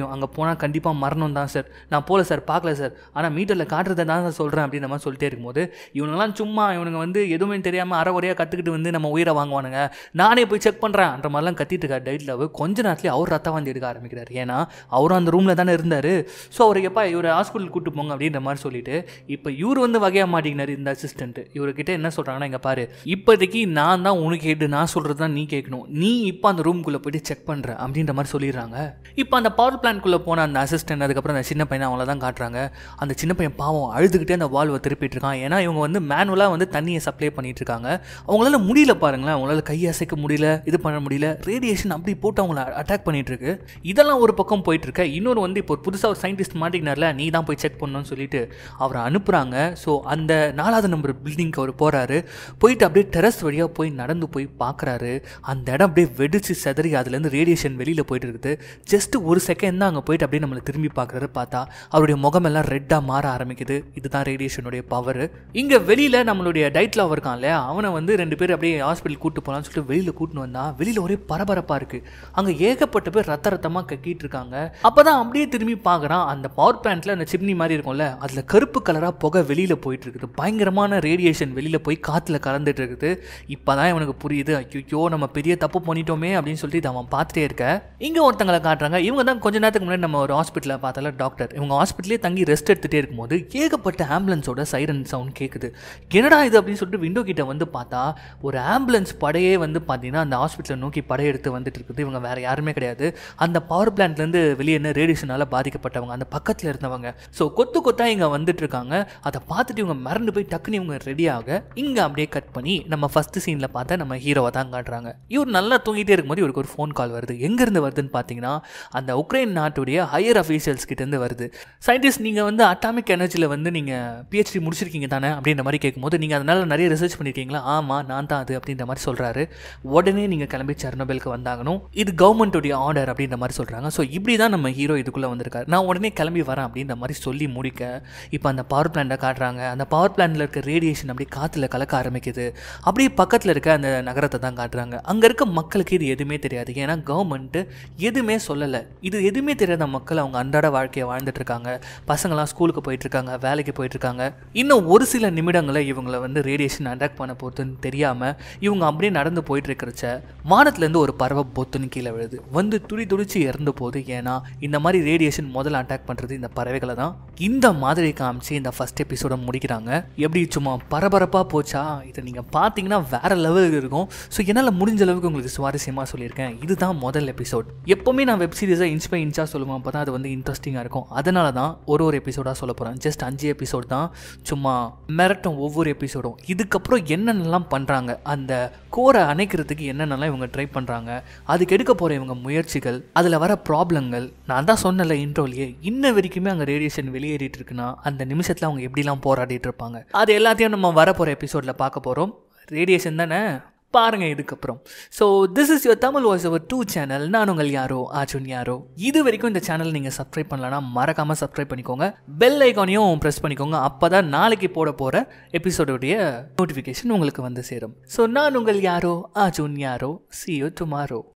போனால் கண்டிப்பாக மரணம் தான் சார் நான் போகல சார் பார்க்கல சார் ஆனால் மீட்டரில் காட்டுறதை தான் சார் சொல்கிறேன் அப்படின்ற மாதிரி சொல்லிட்டே இருக்கும்போது இவனுங்கெல்லாம் சும்மா இவனுங்க வந்து எதுவுமே தெரியாமல் அரை குறையாக கற்றுக்கிட்டு வந்து நம்ம உயிரை வாங்குவானுங்க நானே போய் செக் பண்ணுறேன்ற மாதிரிலாம் கத்திட்டு இருக்கார் டைட் லவ் கொஞ்ச நேரத்துலேயே அவர் ரத்த வாந்தி எடுக்க ஆரம்பிக்கிறார் ஏன்னா அவரும் அந்த ரூமில் தானே இருந்தார் ஸோ அவர் எப்பா இவர் ஹாஸ்பிட்டல் கூட்டு போங்க அப்படின்ற மாதிரி சொல்லிட்டு இப்போ இவர் வந்து வகையாக மாட்டிக்கினார் இந்த அசிஸ்டன்ட் இவர்கிட்ட என்ன சொல்கிறாங்கன்னா இங்கே பாரு இப்போதைக்கு நான் தான் உனக்கு கேட்டு நான் சொல்கிறது தான் நீ கேட்கணும் நீ இப்போ அந்த ரூம்குள்ளே போயிட்டு செக் பண்ணுற அப்படின்ற மாதிரி சொல்லிடுறாங்க இப்போ அந்த பவர் பிளான்குள்ளே போன அந்த அசிஸ்டன்ட் அதுக்கப்புறம் அந்த சின்ன பையனை அவங்கள தான் காட்டுறாங்க அந்த சின்ன பையன் பாவம் அழுதுகிட்டே அந்த வால்வை திருப்பிட்டு இருக்கான் ஏன்னா இவங்க வந்து மேனுவலாக வந்து தண்ணியை சப்ளை பண்ணிட்டு இருக்காங்க அவங்களால முடியல பாருங்களேன் அவங்களால கை அசைக்க முடியல இது பண்ண முடியல ரேடியேஷன் அப்படி போட்டு அவங்கள அட்டாக் பண்ணிட்டு இருக்கு இதெல்லாம் ஒரு பக்கம் போயிட்டு இருக்க இன்னொரு வந்து இப்போ புதுசாக ஒரு சயின்டிஸ்ட் மாட்டிக்கினார்ல நீ தான் போய் செக் பண்ணணும்னு சொல்லிட்டு அவரை அனுப்புகிறாங்க ஸோ அந்த நாலாவது நம்பர் பில்டிங்க்கு அவர் போகிறாரு போயிட்டு அப்படியே டெரஸ் வழியாக போய் நடந்து போய் பார்க்குறாரு அந்த இடம் அப்படியே வெடிச்சு செதறி அதுலேருந்து ரேடியேஷன் வெளியில் போயிட்டு இருக்குது ஜஸ்ட் ஒரு செகண்ட் தான் அங்கே போயிட்டு அப்படியே நம்மளை திரும்பி பார்க்குறாரு பார்த்தா அவருடைய முகமெல்லாம் ரெட்டாக மாற ஆரம்பிக்குது இதுதான் ரேடியேஷனுடைய பவர் இங்கே வெளியில் நம்மளுடைய டைட் லவர் இருக்கான் இல்லையா அவனை வந்து ரெண்டு பேர் அப்படியே ஹாஸ்பிட்டல் கூட்டு போகலான்னு சொல்லிட்டு வெளியில் கூட்டின்னு வந்தா வெளியில் ஒரே பரபரப்பாக இருக்குது அங்கே ஏகப்பட்ட பேர் ரத்த ரத்தமாக கக்கிட்டு இருக்காங்க அப்போ தான் அப்படியே திரும்பி பார்க்குறான் அந்த பவர் பிளான்ட்டில் அந்த சிம்னி மாதிரி இருக்கும்ல அதில் கருப்பு கலராக புகை வெளியில் போயிட்டு இருக்குது பயங்கரமான ரேடியேஷன் வெளியில் போய் காற்றுல கலந்துட்டு இருக்குது இப்போ தான் இவனுக்கு புரியுது ஐயோ நம்ம பெரிய தப்பு பண்ணிட்டோமே அப்படின்னு சொல்லிட்டு இதை அவன் பார்த்துட்டே இருக்க இங்கே ஒருத்தங்களை காட்டுறாங்க இவங்க தான் கொஞ்ச நேரத்துக்கு முன்னாடி நம்ம ஒரு ஹாஸ்பிட்டலில் பார்த்தால டாக்டர் இவங்க ஹாஸ்பிட்டலே தங்கி ரெஸ்ட் எடுத்துகிட்டே இருக்கும்போது ஏகப்பட்ட ஆம்புலன்ஸோட சைரன் சவுண்ட் கேட்குது என்னடா இது அப்படின்னு சொல்லிட்டு விண்டோ கிட்ட வந்து பார்த்தா ஒரு ஆம்புலன்ஸ் படையே வந்து பார்த்தீங்கன்னா அந்த ஹாஸ்பிட்டலை நோக்கி படையெடுத்து வந்துட்டு இருக்குது இவங்க வேற யாருமே கிடையாது அந்த பவர் பிளான்ட்லேருந்து வெளியே என்ன ரேடியேஷனால் பாதிக்கப்பட்டவங்க அந்த பக்கத்தில் இருந்தவங்க ஸோ கொத்து கொத்தா இங்கே வந்துட்டு இருக்காங்க அதை பார்த்துட்டு இவங்க மறந்து போய் டக்குன்னு இவங்க ரெடி ஆக இங்கே அப்படியே கட் பண்ணி நம்ம ஃபர்ஸ்ட் சீனில் பார்த்தா நம்ம ஹீரோவை தான் காட்டுறாங்க இவர் நல்லா தூங்கிட்டே இருக்கும்போது இவருக்கு ஒரு ஃபோன் கால் வருது எங்கேருந்து வருதுன்னு பார்த்தீங்கன்னா அந்த உக்ரைன் நாட்டுடைய ஹையர் அஃபீஷியல்ஸ் கிட்டேருந்து வருது சயின்டிஸ்ட் நீங்கள் வந்து அட்டாமிக் எனர்ஜியில் வந்து நீங்கள் பிஹெச்டி முடிச்சிருக்கீங்க தானே அப்படின்ற மாதிரி கேட்கும்போது நீங்கள் அதனால் நிறைய ரிசர்ச் பண்ணியிருக்கீங்களா ஆமாம் நான் தான் அது அப்படின்ற மாதிரி சொல்கிறாரு உடனே நீங்கள் கிளம்பி செர்னோபெலுக்கு வந்தாகணும் இது கவர்மெண்ட்டுடைய ஆர்டர் அப்படின்ற மாதிரி சொல்கிறாங்க ஸோ இப்படி தான் நம்ம ஹீரோ இதுக்குள்ளே வந்திருக்காரு நான் உடனே கிளம்பி வரேன் அப்படின்ற மாதிரி சொல்லி முடிக்க இப்போ அந்த பவர் பிளான்ட்டை காட்டுறாங்க அந்த பவர் பிளான்ட்டில் இருக்க ரேடியேஷன் அப்படியே காற்றுல கலக்க ஆரம்பிக்குது அப்படியே பக்கத்தில் இருக்க அந்த நகரத்தை தான் காட்டுறாங்க அங்கே இருக்க மக்களுக்கு இது எதுவுமே தெரியாது ஏன்னா கவர்மெண்ட்டு எதுவுமே சொல்லலை இது எதுவுமே தெரியாத மக்கள் அவங்க அன்றாட வாழ்க்கையை வாழ்ந்துட்டு இருக்காங்க பசங்களாம் ஸ்கூலுக்கு போயிட்டு இருக்காங்க வேலைக்கு போயிட்டு இருக்காங்க இன்னும் ஒரு சில நிமிடங்களில் இவங்களை வந்து ரேடியேஷன் அட்டாக் பண்ண போகுதுன்னு தெரியாமல் இவங்க அப்படியே நடந்து போயிட்டு இருக்கிறச்ச வானத்துலேருந்து ஒரு பறவை பொத்துன்னு கீழே விழுது வந்து துடி துடிச்சு இறந்து போகுது ஏன்னா இந்த மாதிரி ரேடியேஷன் முதல்ல அட்டாக் பண்ணுறது இந்த பறவைகளை தான் இந்த மாதிரி காமிச்சு இந்த ஃபர்ஸ்ட் எபிசோட முடிக்கிறாங்க எப்படி சும்மா பரபரப்பாக போச்சா இதை நீங்கள் பார்த்தீங்கன்னா வேற லெவலுக்கு இருக்கும் ஸோ என்னால் முடிஞ்ச அளவுக்கு உங்களுக்கு சுவாரஸ்யமாக சொல்லியிருக்கேன் இதுதான் முதல் எபிசோட் எப்போவுமே நான் வெப் சீரிஸை இன்ச் பை இன்ச்சாக சொல்லுவேன் அப்போ தான் அது வந்து இன்ட்ரெஸ்டிங்காக இருக்கும் அதனால தான் ஒரு ஒரு எபிசோடாக சொல்ல போகிறேன் ஜஸ்ட் அஞ்சு எபிசோட் தான் சும்மா மிரட்டும் ஒவ்வொரு எபிசோடும் இதுக்கப்புறம் என்னென்னலாம் பண்ணுறாங்க அந்த கோரை அணைக்கிறதுக்கு என்னென்னலாம் இவங்க ட்ரை பண்ணுறாங்க அதுக்கு எடுக்க போகிற இவங்க முயற்சிகள் அதில் வர ப்ராப்ளங்கள் நான் தான் சொன்னல இன்ட்ரோலியே இன்ன வரைக்குமே அங்கே ரேடியேஷன் வெளியேறிட்டு இருக்குன்னா அந்த நிமிஷத்தில் அவங்க எப்படிலாம் போராடிட்டு இருப்பாங்க அது எல்லாத்தையும் நம்ம வரப்போகிற எபிசோடில் பார்க்க போகிறோம் ரேடியேஷன் தானே பாருங்க இதுக்கப்புறம் so this is your Tamil voice over two channel நான் உங்கள் யாரோ ஆச்சுன் யாரோ இது வரைக்கும் இந்த சேனல் நீங்கள் சப்ஸ்கிரைப் பண்ணலன்னா மறக்காமல் சப்ஸ்கிரைப் பண்ணிக்கோங்க பெல் ஐக்கானையும் ப்ரெஸ் பண்ணிக்கோங்க அப்போ தான் நாளைக்கு போட போகிற எபிசோடுடைய நோட்டிஃபிகேஷன் உங்களுக்கு வந்து சேரும் ஸோ நான் உங்கள் யாரோ ஆச்சுன் யாரோ சி யூ டுமாரோ